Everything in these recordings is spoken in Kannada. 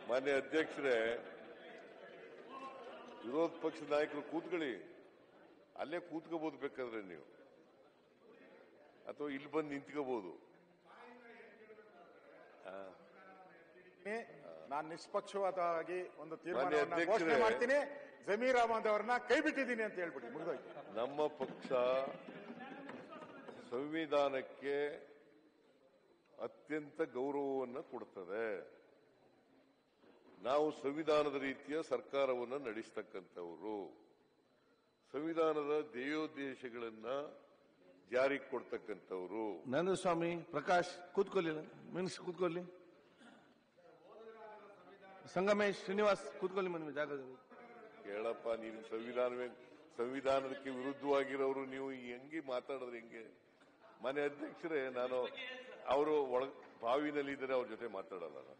ಮಾನ್ಯ ಅಧ್ಯಕ್ಷರೇ ವಿರೋಧ ಪಕ್ಷದ ನಾಯಕರು ಕೂತ್ಕೊಳ್ಳಿ ಅಲ್ಲೇ ಕೂತ್ಕೋಬಹುದು ಬೇಕಾದ್ರೆ ನೀವು ಅಥವಾ ಇಲ್ಲಿ ಬಂದು ನಿಂತ್ಕೋಬಹುದು ನಾನು ನಿಷ್ಪಕ್ಷಪಾತವಾಗಿ ಒಂದು ತೀರ್ಮಾನವನ್ನು ಅಧ್ಯಕ್ಷರೇ. ಘೋಷಣೆ ಮಾಡ್ತೀನಿ ಜಮೀರ್ ಅಹಮದ್ ಅವರನ್ನ ಕೈ ಬಿಟ್ಟಿದ್ದೀನಿ ಅಂತ ಹೇಳ್ಬಿಡಿ ಮುಗಿದೋಯ್ತು ನಮ್ಮ ಪಕ್ಷ ಸಂವಿಧಾನಕ್ಕೆ ಅತ್ಯಂತ ಗೌರವವನ್ನು ಕೊಡುತ್ತದೆ ನಾವು ಸಂವಿಧಾನದ ರೀತಿಯ ಸರ್ಕಾರವನ್ನು ನಡೆಸ್ತಕ್ಕಂಥವರು ಸಂವಿಧಾನದ ಧ್ಯೇಯೋದ್ದೇಶಗಳನ್ನ ಜಾರಿಗೆ ಕೊಡ್ತಕ್ಕಂಥವರು ನಂದಸ್ವಾಮಿ ಪ್ರಕಾಶ್ ಕೂತ್ಕೊಳ್ಳಿ ಮಿನಿಸ್ಟರ್ ಕೂತ್ಕೊಳ್ಳಿ ಸಂಗಮೇಶ್ ಶ್ರೀನಿವಾಸ್ ಕೂತ್ಕೊಳ್ಳಿ ಮನೆ ಜಾಗದಲ್ಲಿ ಕೇಳಪ್ಪ ನೀನು ಸಂವಿಧಾನವೇ ಸಂವಿಧಾನಕ್ಕೆ ವಿರುದ್ಧವಾಗಿರೋರು ನೀವು ಹೆಂಗೆ ಮಾತಾಡಿದ್ರೆ ಹೆಂಗೆ ಮನೆ ಅಧ್ಯಕ್ಷರೇ ನಾನು ಅವರು ಒಳ ಬಾವಿನಲ್ಲಿದ್ದರೆ ಅವ್ರ ಜೊತೆ ಮಾತಾಡಲ್ಲ ನಾನು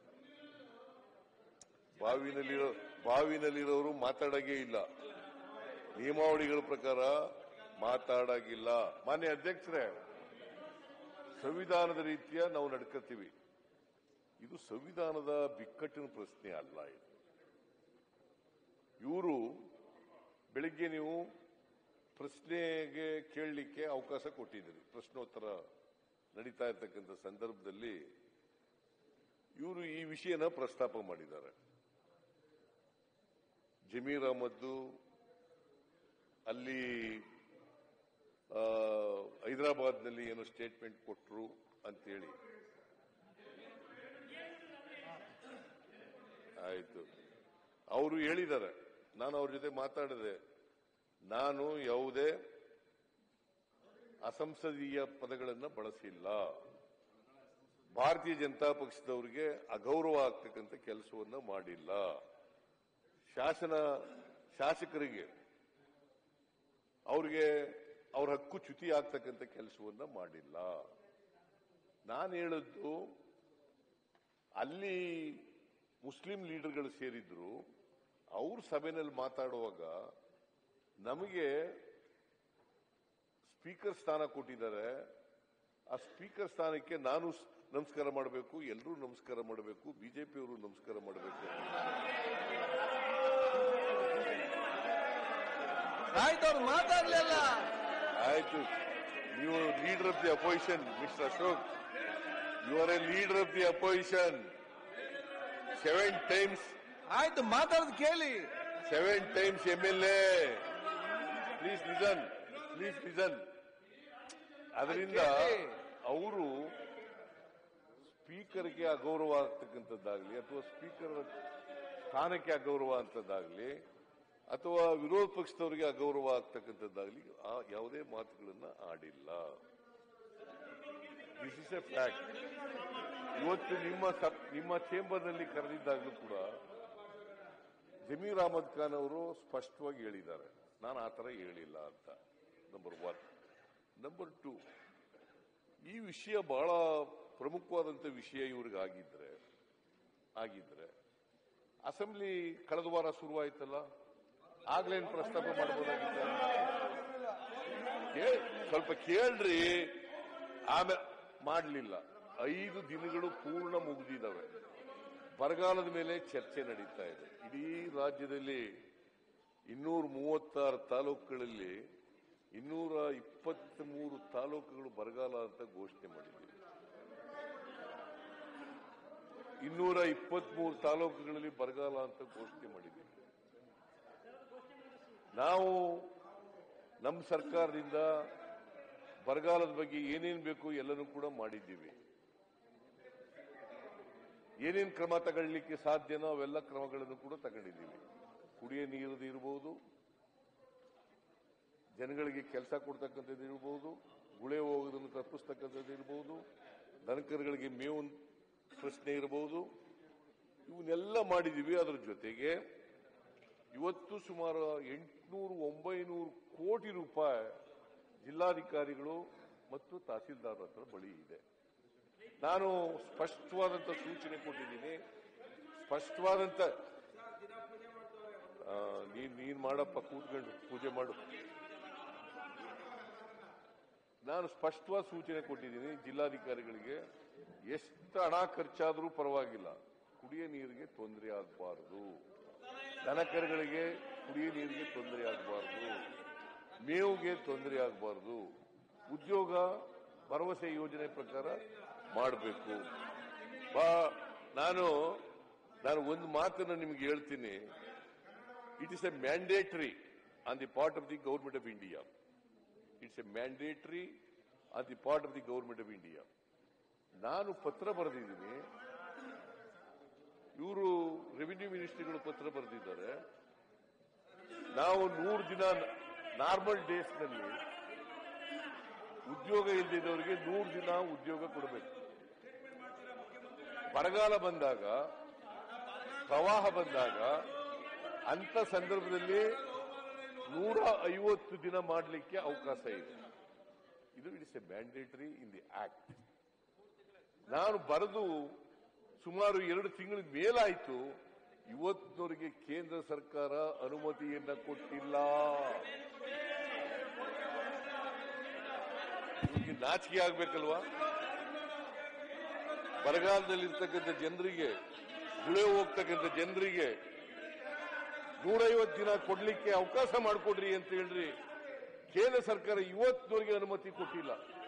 ಬಾವಿನಲ್ಲಿರೋ ಬಾವಿನಲ್ಲಿರೋರು ಮಾತಾಡಂಗೇ ಇಲ್ಲ ನಿಯಮಾವಳಿಗಳ ಪ್ರಕಾರ ಮಾತಾಡಾಗಿಲ್ಲ ಮಾನ್ಯ ಅಧ್ಯಕ್ಷರೇ ಸಂವಿಧಾನದ ರೀತಿಯ ನಾವು ನಡ್ಕತೀವಿ ಇದು ಸಂವಿಧಾನದ ಬಿಕ್ಕಟ್ಟಿನ ಪ್ರಶ್ನೆ ಅಲ್ಲ ಇದು ಇವರು ಬೆಳಿಗ್ಗೆ ನೀವು ಪ್ರಶ್ನೆಗೆ ಕೇಳಲಿಕ್ಕೆ ಅವಕಾಶ ಕೊಟ್ಟಿದ್ದೀರಿ ಪ್ರಶ್ನೋತ್ತರ ನಡೀತಾ ಇರ್ತಕ್ಕಂಥ ಸಂದರ್ಭದಲ್ಲಿ ಇವರು ಈ ವಿಷಯನ ಪ್ರಸ್ತಾಪ ಮಾಡಿದ್ದಾರೆ ಜಮೀರ್ ಅಹಮದ್ದು ಅಲ್ಲಿ ಆ, ಹೈದರಾಬಾದ್ನಲ್ಲಿ ಏನೋ ಸ್ಟೇಟ್ಮೆಂಟ್ ಕೊಟ್ಟರು ಅಂತೇಳಿ ಆಯ್ತು ಅವರು ಹೇಳಿದ್ದಾರೆ ನಾನು ಅವ್ರ ಜೊತೆ ಮಾತಾಡಿದೆ ನಾನು ಯಾವುದೇ ಅಸಂಸದೀಯ ಪದಗಳನ್ನು ಬಳಸಿಲ್ಲ ಭಾರತೀಯ ಜನತಾ ಪಕ್ಷದವರಿಗೆ ಅಗೌರವ ಆಗ್ತಕ್ಕಂಥ ಕೆಲಸವನ್ನ ಮಾಡಿಲ್ಲ ಶಾಸನ ಶಾಸಕರಿಗೆ ಅವ್ರಿಗೆ ಅವ್ರ ಹಕ್ಕು ಚ್ಯುತಿ ಆಗ್ತಕ್ಕಂಥ ಕೆಲಸವನ್ನ ಮಾಡಿಲ್ಲ ನಾನು ಹೇಳದ್ದು ಅಲ್ಲಿ ಮುಸ್ಲಿಂ ಲೀಡರ್ಗಳು ಸೇರಿದ್ರು ಅವ್ರ ಸಭೆಯಲ್ಲಿ ಮಾತಾಡುವಾಗ ನಮಗೆ ಸ್ಪೀಕರ್ ಸ್ಥಾನ ಕೊಟ್ಟಿದ್ದಾರೆ ಆ ಸ್ಪೀಕರ್ ಸ್ಥಾನಕ್ಕೆ ನಾನು ಸ್- ನಮಸ್ಕಾರ ಮಾಡಬೇಕು ಎಲ್ಲರೂ ನಮಸ್ಕಾರ ಮಾಡಬೇಕು ಬಿಜೆಪಿಯವರು ನಮಸ್ಕಾರ ಮಾಡಬೇಕು ಆಯ್ತು ಅವ್ರು ಮಾತಾಡ್ಲಿಲ್ಲ ಆಯ್ತು ನೀವು leader of the opposition mister Ashok you are a leader of the opposition seven times ಆಯ್ತು ಮಾತಾಡೋದು ಕೇಳಿ seven times M L A please listen please listen ಅದರಿಂದ ಅವರು ಸ್ಪೀಕರ್ಗೆ ಅಗೌರವ ಆಗ್ತಕ್ಕಂಥದ್ದಾಗ್ಲಿ ಅಥವಾ ಸ್ಪೀಕರ್ ಸ್ಥಾನಕ್ಕೆ ಅಗೌರವ ಅಂತದ್ದಾಗ್ಲಿ ಅಥವಾ ವಿರೋಧ ಪಕ್ಷದವರಿಗೆ ಅಗೌರವ ಆಗ್ತಕ್ಕಂಥದ್ದಾಗ್ಲಿ ಆ ಯಾವುದೇ ಮಾತುಗಳನ್ನ ಆಡಿಲ್ಲ ದಿಸ್ ಇಸ್ ಎ ಫ್ಯಾಕ್ಟ್ ಇವತ್ತು ನಿಮ್ಮ ಸಬ್- ನಿಮ್ಮ ಚೇಂಬರ್ನಲ್ಲಿ ಕರೆದಿದ್ದಾಗಲೂ ಕೂಡ ಜಮೀರ್ ಅಹಮದ್ ಖಾನ್ ಅವರು ಸ್ಪಷ್ಟವಾಗಿ ಹೇಳಿದ್ದಾರೆ ನಾನು ಆ ಥರ ಹೇಳಿಲ್ಲ ಅಂತ ನಂಬರ್ ಒನ್ ನಂಬರ್ ಟೂ ಈ ವಿಷಯ ಬಹಳ ಪ್ರಮುಖವಾದಂಥ ವಿಷಯ ಇವ್ರಿಗೆ ಆಗಿದ್ರೆ ಆಗಿದ್ರೆ ಅಸೆಂಬ್ಲಿ ಕಳೆದ ವಾರ ಶುರುವಾಯ್ತಲ್ಲ ಆಗ್ಲೇನು ಪ್ರಸ್ತಾಪ ಮಾಡಬಹುದಾಗಿತ್ತ ಕೇಳ್- ಸ್ವಲ್ಪ ಕೇಳ್ರಿ ಆಮೇಲೆ ಮಾಡಲಿಲ್ಲ ಐದು ದಿನಗಳು ಪೂರ್ಣ ಮುಗಿದಿದ್ದಾವೆ ಬರಗಾಲದ ಮೇಲೆ ಚರ್ಚೆ ನಡೀತಾ ಇದೆ ಇಡೀ ರಾಜ್ಯದಲ್ಲಿ ಇನ್ನೂರ ಮೂವತ್ತಾರು ತಾಲೂಕುಗಳಲ್ಲಿ ಇನ್ನೂರ ಇಪ್ಪತ್ತ್ ಮೂರು ತಾಲೂಕುಗಳು ಬರಗಾಲ ಅಂತ ಘೋಷಣೆ ಮಾಡಿದ್ದೀವಿ ಇನ್ನೂರ ಇಪ್ಪತ್ಮೂರು ತಾಲೂಕುಗಳಲ್ಲಿ ಬರಗಾಲ ಅಂತ ಘೋಷಣೆ ಮಾಡಿದ್ದೀವಿ ನಾವು ನಮ್ಮ ಸರ್ಕಾರದಿಂದ ಬರಗಾಲದ ಬಗ್ಗೆ ಏನೇನು ಬೇಕು ಎಲ್ಲನೂ ಕೂಡ ಮಾಡಿದ್ದೀವಿ ಏನೇನು ಕ್ರಮ ತಗೊಳ್ಳಿಕ್ಕೆ ಸಾಧ್ಯನೋ ಅವೆಲ್ಲ ಕ್ರಮಗಳನ್ನು ಕೂಡ ತಗೊಂಡಿದ್ದೀವಿ ಕುಡಿಯ ನೀರದು ಇರಬಹುದು ಜನಗಳಿಗೆ ಕೆಲಸ ಕೊಡ್ತಕ್ಕಂಥದ್ದು ಇರಬಹುದು ಗುಳೆ ಹೋಗೋದನ್ನು ತಪ್ಪಿಸ್ತಕ್ಕಂಥದ್ದು ಇರಬಹುದು ದನಕರುಗಳಿಗೆ ಮೇವು ಪ್ರಶ್ನೆ ಇರಬಹುದು ಇವನ್ನೆಲ್ಲ ಮಾಡಿದ್ದೀವಿ ಅದರ ಜೊತೆಗೆ ಇವತ್ತು ಸುಮಾರು ಎಂಟುನೂರು ಒಂಬೈನೂರು ಕೋಟಿ ರೂಪಾಯಿ ಜಿಲ್ಲಾಧಿಕಾರಿಗಳು ಮತ್ತು ತಹಸೀಲ್ದಾರ್ ಹತ್ರ ಬಳಿ ಇದೆ ನಾನು ಸ್ಪಷ್ಟವಾದಂತ ಸೂಚನೆ ಕೊಟ್ಟಿದ್ದೀನಿ ಸ್ಪಷ್ಟವಾದಂತ ಆ, ನೀನ್ ನೀನ್ ಮಾಡಪ್ಪ ಕೂತ್ಕೊಂಡು ಪೂಜೆ ಮಾಡು ನಾನು ಸ್ಪಷ್ಟವಾದ ಸೂಚನೆ ಕೊಟ್ಟಿದ್ದೀನಿ ಜಿಲ್ಲಾಧಿಕಾರಿಗಳಿಗೆ ಎಷ್ಟು ಹಣ ಖರ್ಚಾದರೂ ಪರವಾಗಿಲ್ಲ ಕುಡಿಯ ನೀರಿಗೆ ತೊಂದರೆ ಆಗಬಾರದು ದನಕರುಗಳಿಗೆ ಕುಡಿಯ ನೀರಿಗೆ ತೊಂದರೆ ಆಗಬಾರದು ಮೇವುಗೆ ತೊಂದರೆ ಆಗಬಾರದು ಉದ್ಯೋಗ ಭರವಸೆ ಯೋಜನೆ ಪ್ರಕಾರ ಮಾಡಬೇಕು ಬಾ ನಾನು ನಾನು ಒಂದು ಮಾತನ್ನು ನಿಮ್ಗೆ ಹೇಳ್ತೀನಿ it is a mandatory on the part of the government of India it's a mandatory on the part of the government of India ನಾನು ಪತ್ರ ಬರೆದಿದ್ದೀನಿ ಇವರು ರೆವಿನ್ಯೂ ಮಿನಿಸ್ಟ್ರಿಗಳು ಪತ್ರ ಬರೆದಿದ್ದಾರೆ ನಾವು ನೂರು ದಿನ ನಾರ್ಮಲ್ ಡೇಸ್ ನಲ್ಲಿ ಉದ್ಯೋಗ ಇಲ್ಲದಿದ್ದವರಿಗೆ ನೂರು ದಿನ ಉದ್ಯೋಗ ಕೊಡಬೇಕು ಬರಗಾಲ ಬಂದಾಗ ಪ್ರವಾಹ ಬಂದಾಗ ಅಂತ ಸಂದರ್ಭದಲ್ಲಿ ನೂರ ಐವತ್ತು ದಿನ ಮಾಡಲಿಕ್ಕೆ ಅವಕಾಶ ಇದೆ ಇದು it's a mandatory in the act ನಾನು ಬರೆದು ಸುಮಾರು ಎರಡು ತಿಂಗಳ ಮೇಲಾಯಿತು ಇವತ್ತಿನವರೆಗೆ ಕೇಂದ್ರ ಸರ್ಕಾರ ಅನುಮತಿಯನ್ನ ಕೊಟ್ಟಿಲ್ಲ ಇವ್ರಿಗೆ ನಾಚಿಕೆ ಆಗ್ಬೇಕಲ್ವಾ ಬರಗಾಲದಲ್ಲಿರ್ತಕ್ಕಂಥ ಜನರಿಗೆ ಗುಳೆ ಹೋಗ್ತಕ್ಕಂಥ ಜನರಿಗೆ ನೂರೈವತ್ತು ದಿನ ಕೊಡ್ಲಿಕ್ಕೆ ಅವಕಾಶ ಮಾಡಿಕೊಡ್ರಿ ಅಂತ ಹೇಳ್ರಿ ಕೇಂದ್ರ ಸರ್ಕಾರ ಇವತ್ತಿನವರೆಗೆ ಅನುಮತಿ ಕೊಟ್ಟಿಲ್ಲ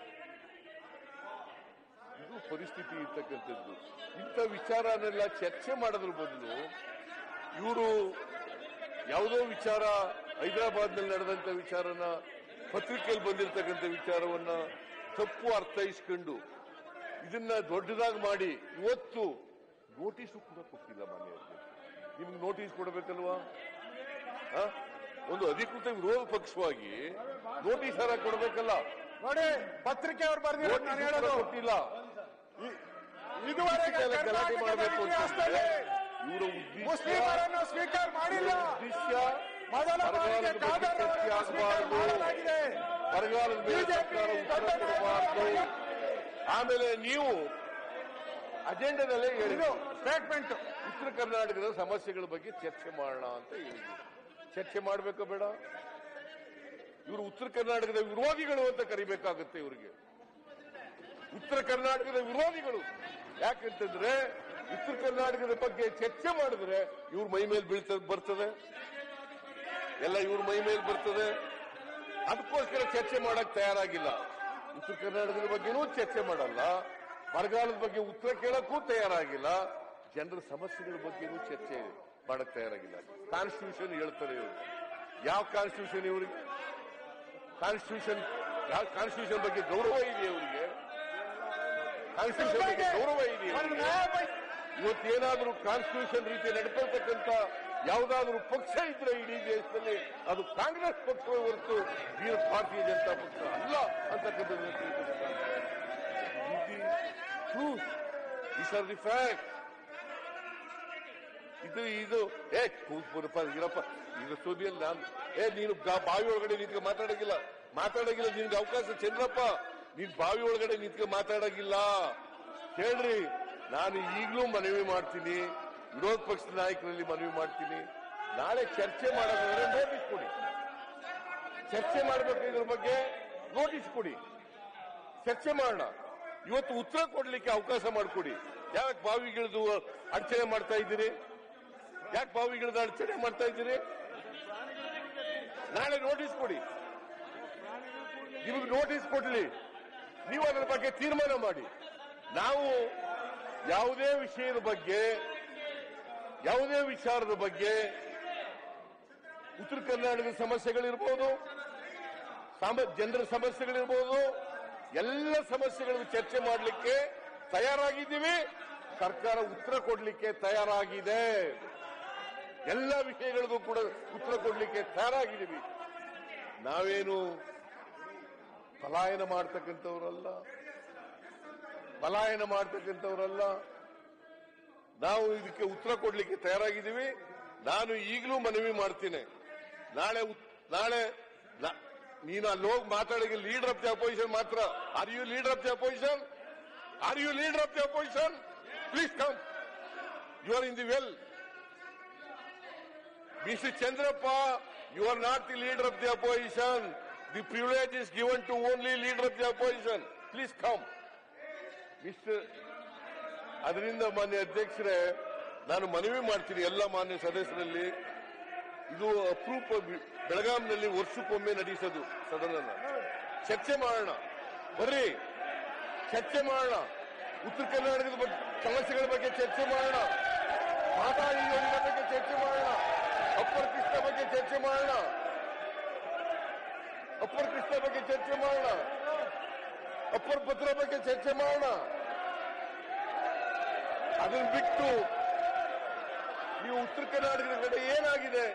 ಇದು ಪರಿಸ್ಥಿತಿ ಇರ್ತಕ್ಕಂಥದ್ದು ಇಂಥ ವಿಚಾರನೆಲ್ಲ ಚರ್ಚೆ ಮಾಡೋದ್ರ ಬದಲು ಇವರು ಯಾವುದೋ ವಿಚಾರ ಹೈದರಾಬಾದ್ನಲ್ಲಿ ನಡೆದಂತ ವಿಚಾರನ ಪತ್ರಿಕೆಯಲ್ಲಿ ಬಂದಿರತಕ್ಕಂಥ ವಿಚಾರವನ್ನ ತಪ್ಪು ಅರ್ಥೈಸ್ಕೊಂಡು ಇದನ್ನ ದೊಡ್ಡದಾಗಿ ಮಾಡಿ ಇವತ್ತು ನೋಟಿಸು ಕೂಡ ಕೊಟ್ಟಿಲ್ಲ ಮಾನ್ಯ ನಿಮ್ಗೆ ನೋಟಿಸ್ ಕೊಡಬೇಕಲ್ವಾ ಆ? ಒಂದು ಅಧಿಕೃತ ವಿರೋಧ ಪಕ್ಷವಾಗಿ ನೋಟಿಸ್ ಯಾರ ಕೊಡಬೇಕಲ್ಲ ನೋಡಿ ಪತ್ರಿಕೆ ಅವ್ರು ಬರ್ದಿರೋದು ನಾನು ನೋಟಿಸ್ ಹೇಳೋದು ಕೊಟ್ಟಿಲ್ಲ ಇ- ಇದುವರೆಗೆ ಎಲ್ಲ ಗಲಾಟೆ ಕರ್ನಾಟಕದ ಮಾಡಬೇಕು ಇತಿಹಾಸದಲ್ಲಿ ಇವರ ಉದ್ದೇಶ ಮುಸ್ಲಿಮರನ್ನು ಸ್ವೀಕಾರ ಮಾಡಿಲ್ಲ ಉದ್ದೇಶ ಮೊದಲ ಬಾರಿಗೆ ಬರಗಾಲದ ಬಗ್ಗೆ ಕಾದರ್ ಚರ್ಚೆ ಅವರನ್ನು ಸ್ವೀಕಾರ ಆಗಬಾರದು ಮಾಡಲಾಗಿದೆ ಬರಗಾಲದ ಮೇಲೆ ಬಿಜೆಪಿ ಸರ್ಕಾರ ಉತ್ತರ ದೊಡ್ಡ ಕೊಡಬಾರದು ನಾಯಕ ಆಮೇಲೆ ನೀವು ಅಜೆಂಡಾದಲ್ಲೇ ಇದು ಹೇಳಿದ್ರು ಸ್ಟೇಟ್ಮೆಂಟ್ ಉತ್ತರ ಕರ್ನಾಟಕದ ಸಮಸ್ಯೆಗಳ ಬಗ್ಗೆ ಚರ್ಚೆ ಮಾಡೋಣ ಅಂತ ಹೇಳಿದ್ರು ಚರ್ಚೆ ಮಾಡಬೇಕೋ ಬೇಡ ಇವರು ಉತ್ತರ ಕರ್ನಾಟಕದ ವಿರೋಧಿಗಳು ಅಂತ ಕರಿಬೇಕಾಗುತ್ತೆ ಇವರಿಗೆ ಉತ್ತರ ಕರ್ನಾಟಕದ ವಿರೋಧಿಗಳು ಯಾಕಂತಂದ್ರೆ ಉತ್ತರ ಕರ್ನಾಟಕದ ಬಗ್ಗೆ ಚರ್ಚೆ ಮಾಡಿದ್ರೆ ಇವ್ರ ಮೈ ಮೇಲೆ ಬೀಳ್ತದೆ ಬರ್ತದೆ ಎಲ್ಲ ಇವ್ರ ಮೈ ಮೇಲೆ ಬರ್ತದೆ ಅದಕ್ಕೋಸ್ಕರ ಚರ್ಚೆ ಮಾಡಕ್ ತಯಾರಾಗಿಲ್ಲ ಉತ್ತರ ಕರ್ನಾಟಕದ ಬಗ್ಗೆನೂ ಚರ್ಚೆ ಮಾಡಲ್ಲ ಬರಗಾಲದ ಬಗ್ಗೆ ಉತ್ತರ ಕೇಳಕ್ಕೂ ತಯಾರಾಗಿಲ್ಲ ಜನರ ಸಮಸ್ಯೆಗಳ ಬಗ್ಗೆನೂ ಚರ್ಚೆ ಮಾಡಕ್ ತಯಾರಾಗಿಲ್ಲ ಕಾನ್ಸ್ಟಿಟ್ಯೂಷನ್ ಹೇಳ್ತಾರೆ ಇವರು ಯಾವ ಕಾನ್ಸ್ಟಿಟ್ಯೂಷನ್ ಇವರಿಗೆ ಕಾನ್ಸ್ಟಿಟ್ಯೂಷನ್ ಯಾವ ಕಾನ್ಸ್ಟಿಟ್ಯೂಷನ್ ಬಗ್ಗೆ ಗೌರವ ಇದೆ ಅವರಿಗೆ ಕಾನ್ಸ್ಟಿಟ್ಯೂಷನ್ ಬಗ್ಗೆ ಗೌರವ ಇದೆ ಇವ್ರಿಗೆ. ಇವತ್ತೇನಾದ್ರೂ ಕಾನ್ಸ್ಟಿಟ್ಯೂಷನ್ ರೀತಿ ನಡ್ಕೊಳ್ತಕ್ಕಂಥ ಯಾವುದಾದ್ರೂ ಪಕ್ಷ ಇದ್ರೆ ಇಡೀ ದೇಶದಲ್ಲಿ ಅದು ಕಾಂಗ್ರೆಸ್ ಪಕ್ಷವೇ ಹೊರತು ಈ ಭಾರತೀಯ ಜನತಾ ಪಕ್ಷ ಅಲ್ಲ ಅಂತಕ್ಕಂಥದ್ದು ಆರ್ ದಿ ಫ್ಯಾಕ್ಟ್ ಇದು ಇದು ಏ ಕೂತ್ಬಿಡಪ್ಪ ಇರಪ್ಪ ಈಗ ಸುದ್ದಿಯಲ್ಲಿ ನಾನು ಏ ನೀನು ಗಾ- ಬಾವಿ ಒಳಗಡೆ ನಿಂತ್ಕೊಂಡು ಮಾತಾಡೋಗಿಲ್ಲ ಮಾತಾಡೋಗಿಲ್ಲ ನಿನ್ಗೆ ಅವಕಾಶ ಚಂದ್ರಪ್ಪ ನೀನ್ ಬಾವಿ ಒಳಗಡೆ ನಿಂತ್ಕೊಂಡು ಮಾತಾಡೋಗಿಲ್ಲ ಹೇಳ್ರಿ ನಾನು ಈಗಲೂ ಮನವಿ ಮಾಡ್ತೀನಿ ವಿರೋಧ ಪಕ್ಷದ ನಾಯಕರಲ್ಲಿ ಮನವಿ ಮಾಡ್ತೀನಿ ನಾಳೆ ಚರ್ಚೆ ಮಾಡೋದಾದ್ರೆ ನೋಟಿಸ್ ಕೊಡಿ ಚರ್ಚೆ ಮಾಡಬೇಕು ಇದ್ರ ಬಗ್ಗೆ ನೋಟಿಸ್ ಕೊಡಿ ಚರ್ಚೆ ಮಾಡೋಣ ಇವತ್ತು ಉತ್ತರ ಕೊಡ್ಲಿಕ್ಕೆ ಅವಕಾಶ ಮಾಡಿಕೊಡಿ ಯಾಕೆ ಬಾವಿಗಿಳಿದು ಅಡಚಣೆ ಮಾಡ್ತಾ ಇದ್ದೀರಿ ಯಾಕೆ ಬಾವಿಗಿಳಿದು ಅಡಚಣೆ ಮಾಡ್ತಾ ಇದ್ದೀರಿ ನಾಳೆ ನೋಟಿಸ್ ಕೊಡಿ ನಿಮಗೆ ನೋಟಿಸ್ ಕೊಡ್ಲಿ ನೀವು ಅದರ ಬಗ್ಗೆ ತೀರ್ಮಾನ ಮಾಡಿ ನಾವು ಯಾವುದೇ ವಿಷಯದ ಬಗ್ಗೆ ಯಾವುದೇ ವಿಚಾರದ ಬಗ್ಗೆ ಉತ್ತರ ಕರ್ನಾಟಕದ ಸಮಸ್ಯೆಗಳಿರ್ಬೋದು ಸಾಮ- ಜನರ ಸಮಸ್ಯೆಗಳಿರ್ಬೋದು ಎಲ್ಲ ಸಮಸ್ಯೆಗಳನ್ನು ಚರ್ಚೆ ಮಾಡಲಿಕ್ಕೆ ತಯಾರಾಗಿದ್ದೀವಿ ಸರ್ಕಾರ ಉತ್ತರ ಕೊಡಲಿಕ್ಕೆ ತಯಾರಾಗಿದೆ ಎಲ್ಲ ವಿಷಯಗಳಿಗೂ ಕೂಡ ಉತ್ತರ ಕೊಡಲಿಕ್ಕೆ ತಯಾರಾಗಿದ್ದೀವಿ ನಾವೇನು ಪಲಾಯನ ಮಾಡ್ತಕ್ಕಂಥವ್ರಲ್ಲ ಪಲಾಯನ ಮಾಡ್ತಕ್ಕಂಥವ್ರಲ್ಲ ನಾವು ಇದಕ್ಕೆ ಉತ್ತರ ಕೊಡ್ಲಿಕ್ಕೆ ತಯಾರಾಗಿದ್ದೀವಿ ನಾನು ಈಗಲೂ ಮನವಿ ಮಾಡ್ತೀನಿ ನಾಳೆ ಉತ್- ನಾಳೆ ನಾ- ನೀನು ಅಲ್ಲಿ ಹೋಗಿ ಮಾತಾಡಿಗೆ ಲೀಡರ್ ಆಫ್ ದಿ ಅಪೋಸಿಷನ್ ಮಾತ್ರ are you leader of the opposition are you leader of the opposition please come you are in the well Mr. Chandrappa, you are not the leader of the opposition. The privilege is given to only leader of the opposition. Please come. Mr. ಅದರಿಂದ ಮಾನ್ಯ ಅಧ್ಯಕ್ಷರೇ ನಾನು ಮನವಿ ಮಾಡ್ತೀನಿ ಎಲ್ಲ ಮಾನ್ಯ ಸದಸ್ಯರಲ್ಲಿ ಇದು ಅಪರೂಪ ಬಿ- ಬೆಳಗಾಂನಲ್ಲಿ ವರ್ಷಕ್ಕೊಮ್ಮೆ ನಡೆಸೋದು ಸದನ ಚರ್ಚೆ ಮಾಡೋಣ ಬರ್ರಿ ಚರ್ಚೆ ಮಾಡೋಣ ಉತ್ತರ ಕರ್ನಾಟಕದ ಬಗ್ಗೆ ಸಮಸ್ಯೆಗಳ ಬಗ್ಗೆ ಚರ್ಚೆ ಮಾಡೋಣ ಮಾತಾಡಿ ಯೋಜನೆ ಬಗ್ಗೆ ಚರ್ಚೆ ಮಾಡೋಣ ಅಪ್ಪರ್ ಕೃಷ್ಣ ಬಗ್ಗೆ ಚರ್ಚೆ ಮಾಡೋಣ ಅಪ್ಪರ್ ಕೃಷ್ಣ ಬಗ್ಗೆ ಚರ್ಚೆ ಮಾಡೋಣ ಅಪ್ಪರ್ ಪತ್ರ ಬಗ್ಗೆ ಚರ್ಚೆ ಮಾಡೋಣ ಅದನ್ನ ಬಿಟ್ಟು ನೀವು ಉತ್ತರ ಕರ್ನಾಟಕದ ಕಡೆ ಏನಾಗಿದೆ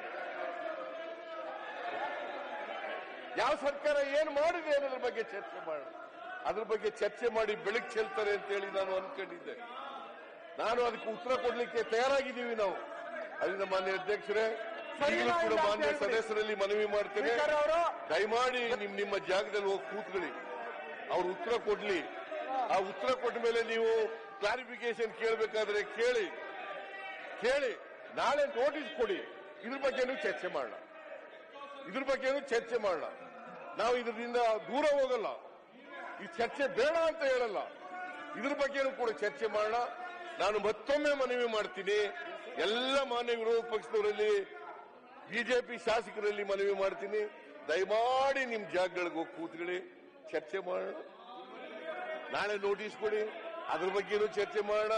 ಯಾವ ಸರ್ಕಾರ ಏನ್ ಮಾಡಿದೆ ಅನ್ನೋದ್ರ ಬಗ್ಗೆ ಚರ್ಚೆ ಮಾಡೋಣ ಅದ್ರ ಬಗ್ಗೆ ಚರ್ಚೆ ಮಾಡಿ ಬೆಳಕು ಚೆಲ್ತಾರೆ ಅಂತ ಹೇಳಿ ನಾನು ಅನ್ಕೊಂಡಿದ್ದೆ ನಾನು ಅದಕ್ಕೆ ಉತ್ತರ ಕೊಡ್ಲಿಕ್ಕೆ ತಯಾರಾಗಿದ್ದೀವಿ ನಾವು ಅದರಿಂದ ಮಾನ್ಯ ಅಧ್ಯಕ್ಷರೇ ಈಗಲೂ ಕೂಡ ಮಾನ್ಯ ಸದಸ್ಯರಲ್ಲಿ ಮನವಿ ಮಾಡ್ತೇನೆ ಸ್ಪೀಕರ್ ಅವರು ದಯಮಾಡಿ ನಿಮ್ ನಿಮ್ಮ ಜಾಗದಲ್ಲಿ ಹೋಗಿ ಕೂತ್ಕೊಳ್ಳಿ ಅವ್ರು ಉತ್ತರ ಕೊಡ್ಲಿ ಆ ಉತ್ತರ ಕೊಟ್ಟ ಮೇಲೆ ನೀವು ಕ್ಲಾರಿಫಿಕೇಶನ್ ಕೇಳಬೇಕಾದ್ರೆ ಕೇಳಿ ಕೇಳಿ ನಾಳೆ ನೋಟಿಸ್ ಕೊಡಿ ಇದ್ರ ಬಗ್ಗೆನೂ ಚರ್ಚೆ ಮಾಡೋಣ ಇದ್ರ ಬಗ್ಗೆನೂ ಚರ್ಚೆ ಮಾಡೋಣ ನಾವು ಇದರಿಂದ ದೂರ ಹೋಗಲ್ಲ ಈ ಚರ್ಚೆ ಬೇಡ ಅಂತ ಹೇಳಲ್ಲ ಇದ್ರ ಬಗ್ಗೆನೂ ಕೂಡ ಚರ್ಚೆ ಮಾಡೋಣ ನಾನು ಮತ್ತೊಮ್ಮೆ ಮನವಿ ಮಾಡ್ತೀನಿ ಎಲ್ಲ ಮಾನ್ಯ ವಿರೋಧ ಪಕ್ಷದವರಲ್ಲಿ ಬಿಜೆಪಿ ಶಾಸಕರಲ್ಲಿ ಮನವಿ ಮಾಡ್ತೀನಿ ದಯಮಾಡಿ ನಿಮ್ ಜಾಗಗಳಿಗೆ ಹೋಗಿ ಕೂತ್ಕೊಳ್ಳಿ ಚರ್ಚೆ ಮಾಡೋಣ ನಾಳೆ ನೋಟಿಸ್ ಕೊಡಿ ಅದ್ರ ಬಗ್ಗೆನೂ ಚರ್ಚೆ ಮಾಡೋಣ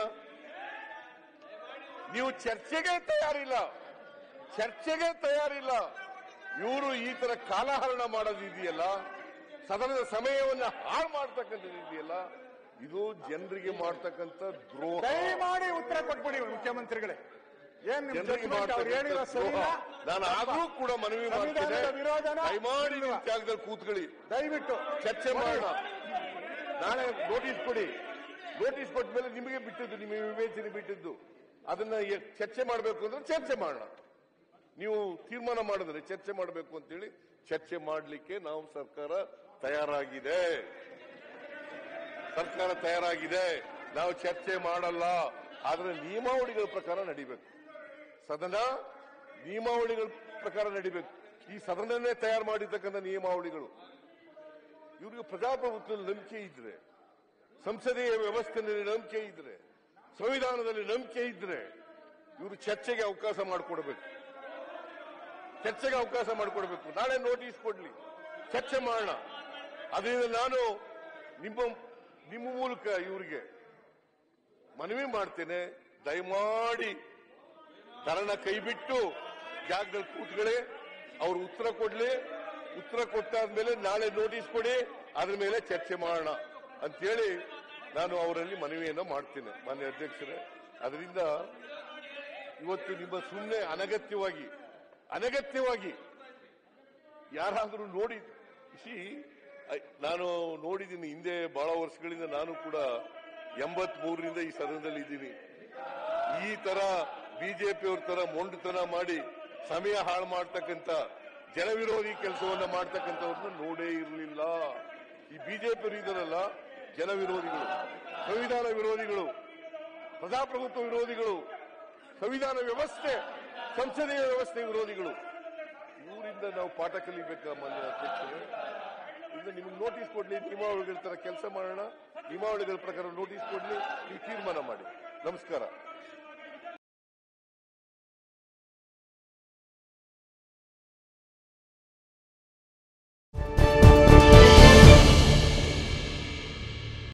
ನೀವು ಚರ್ಚೆಗೆ ತಯಾರಿಲ್ಲ ಚರ್ಚೆಗೆ ತಯಾರಿಲ್ಲ ಇವರು ಈ ತರ ಕಾಲಹರಣ ಮಾಡೋದು ಇದೆಯಲ್ಲ ಸದನದ ಸಮಯವನ್ನು ಹಾಳು ಮಾಡ್ತಕ್ಕಂಥದ್ದು ಇದೆಯಲ್ಲ ಇದು ಜನರಿಗೆ ಮಾಡ್ತಕ್ಕಂಥ ದ್ರೋಹ ದಯಮಾಡಿ ಉತ್ತರ ಕೊಟ್ಬಿಡಿ ಮುಖ್ಯಮಂತ್ರಿಗಳೇ ಏನ್ ನಿಮ್ ಜನರಿಗೆ judgment ಅವ್ರು ಹೇಳಿರೋ ಮಾಡ್ತಕ್ಕಂಥ ಸರಿನಾ? ದ್ರೋಹ ನಾನು ಆದ್ರೂ ಕೂಡ ಮನವಿ ಮಾಡ್ತೇನೆ ಸಂವಿಧಾನದ ವಿರೋಧನ? ದಯಮಾಡಿ ನಿಮ್ ಜಾಗದಲ್ಲಿ ಕೂತ್ಕೊಳ್ಳಿ ದಯವಿಟ್ಟು ಚರ್ಚೆ ಮಾಡೋಣ ನಾಳೆ ನೋಟಿಸ್ ಕೊಡಿ ನೋಟಿಸ್ ಕೊಟ್ಟ ಮೇಲೆ ನಿಮಗೆ ಬಿಟ್ಟಿದ್ದು ನಿಮಗೆ ವಿವೇಚನೆ ಬಿಟ್ಟಿದ್ದು ಅದನ್ನ ಎ- ಚರ್ಚೆ ಮಾಡಬೇಕು ಅಂದ್ರೆ ಚರ್ಚೆ ಮಾಡೋಣ ನೀವು ತೀರ್ಮಾನ ಮಾಡಿದ್ರೆ ಚರ್ಚೆ ಮಾಡಬೇಕು ಅಂತೇಳಿ ಚರ್ಚೆ ಮಾಡಲಿಕ್ಕೆ ನಾವು ಸರ್ಕಾರ ತಯಾರಾಗಿದೆ ಸರ್ಕಾರ ತಯಾರಾಗಿದೆ ನಾವು ಚರ್ಚೆ ಮಾಡಲ್ಲ ಆದ್ರೆ ನಿಯಮಾವಳಿಗಳ ಪ್ರಕಾರ ನಡಿಬೇಕು ಸದನ ನಿಯಮಾವಳಿಗಳ ಪ್ರಕಾರ ನಡಿಬೇಕು ಈ ಸದನನೇ ತಯಾರು ಮಾಡಿರ್ತಕ್ಕಂಥ ನಿಯಮಾವಳಿಗಳು ಇವ್ರಿಗೆ ಪ್ರಜಾಪ್ರಭುತ್ವದಲ್ಲಿ ನಂಬಿಕೆ ಇದ್ರೆ ಸಂಸದೀಯ ವ್ಯವಸ್ಥೆಯಲ್ಲಿ ನಂಬಿಕೆ ಇದ್ರೆ ಸಂವಿಧಾನದಲ್ಲಿ ನಂಬಿಕೆ ಇದ್ರೆ ಇವರು ಚರ್ಚೆಗೆ ಅವಕಾಶ ಮಾಡಿಕೊಡ್ಬೇಕು ಚರ್ಚೆಗೆ ಅವಕಾಶ ಮಾಡಿಕೊಡ್ಬೇಕು ನಾಳೆ ನೋಟಿಸ್ ಕೊಡ್ಲಿ ಚರ್ಚೆ ಮಾಡೋಣ ಅದರಿಂದ ನಾನು ನಿಮ್ಮ ನಿಮ್ಮ ಮೂಲಕ ಇವರಿಗೆ ಮನವಿ ಮಾಡ್ತೇನೆ ದಯಮಾಡಿ ಧರಣ ಕೈ ಬಿಟ್ಟು ಜಾಗದಲ್ಲಿ ಕೂತ್ಕೊಳ್ಳಿ ಅವ್ರು ಉತ್ತರ ಕೊಡ್ಲಿ ಉತ್ತರ ಕೊಟ್ಟಾದ್ಮೇಲೆ ನಾಳೆ ನೋಟಿಸ್ ಕೊಡಿ ಅದ್ರ ಮೇಲೆ ಚರ್ಚೆ ಮಾಡೋಣ ಅಂತೇಳಿ ನಾನು ಅವರಲ್ಲಿ ಮನವಿಯನ್ನ ಮಾಡ್ತೇನೆ ಮಾನ್ಯ ಅಧ್ಯಕ್ಷರೇ ಅದರಿಂದ ಇವತ್ತು ನಿಮ್ಮ ಸುಮ್ಮನೆ ಅನಗತ್ಯವಾಗಿ ಅನಗತ್ಯವಾಗಿ ಯಾರಾದರೂ ನೋಡಿ ಸಿ ನಾನು ನೋಡಿದ್ದೀನಿ ಹಿಂದೆ ಬಹಳ ವರ್ಷಗಳಿಂದ ನಾನು ಕೂಡ ಎಂಬತ್ ಮೂರರಿಂದ ಈ ಸದನದಲ್ಲಿ ಇದ್ದೀನಿ ಈ ತರ ಬಿಜೆಪಿಯವ್ರ ತರ ಮೊಂಡುತನ ಮಾಡಿ ಸಮಯ ಹಾಳು ಮಾಡ್ತಕ್ಕಂಥ ಜನವಿರೋಧಿ ಕೆಲಸವನ್ನ ಮಾಡ್ತಕ್ಕಂಥವ್ರನ್ನ ನೋಡೇ ಇರಲಿಲ್ಲ ಈ ಬಿಜೆಪಿಯವರು ಇದಾರಲ್ಲ ಜನ ವಿರೋಧಿಗಳು ಸಂವಿಧಾನ ವಿರೋಧಿಗಳು ಪ್ರಜಾಪ್ರಭುತ್ವ ವಿರೋಧಿಗಳು ಸಂವಿಧಾನ ವ್ಯವಸ್ಥೆ ಸಂಸದೀಯ ವ್ಯವಸ್ಥೆ ವಿರೋಧಿಗಳು ಇವರಿಂದ ನಾವು ಪಾಠ ಕಲಿಬೇಕಾ ಮಾನ್ಯ ಅಧ್ಯಕ್ಷರೇ ಇಂದ ನಿಮ್ಗೆ ನೋಟಿಸ್ ಕೊಡ್ಲಿ ನಿಯಮಾವಳಿಗಳ ತರ ಕೆಲಸ ಮಾಡೋಣ ನಿಯಮಾವಳಿಗಳ ಪ್ರಕಾರ ನೋಟಿಸ್ ಕೊಡ್ಲಿ ನೀವು ತೀರ್ಮಾನ ಮಾಡಿ ನಮಸ್ಕಾರ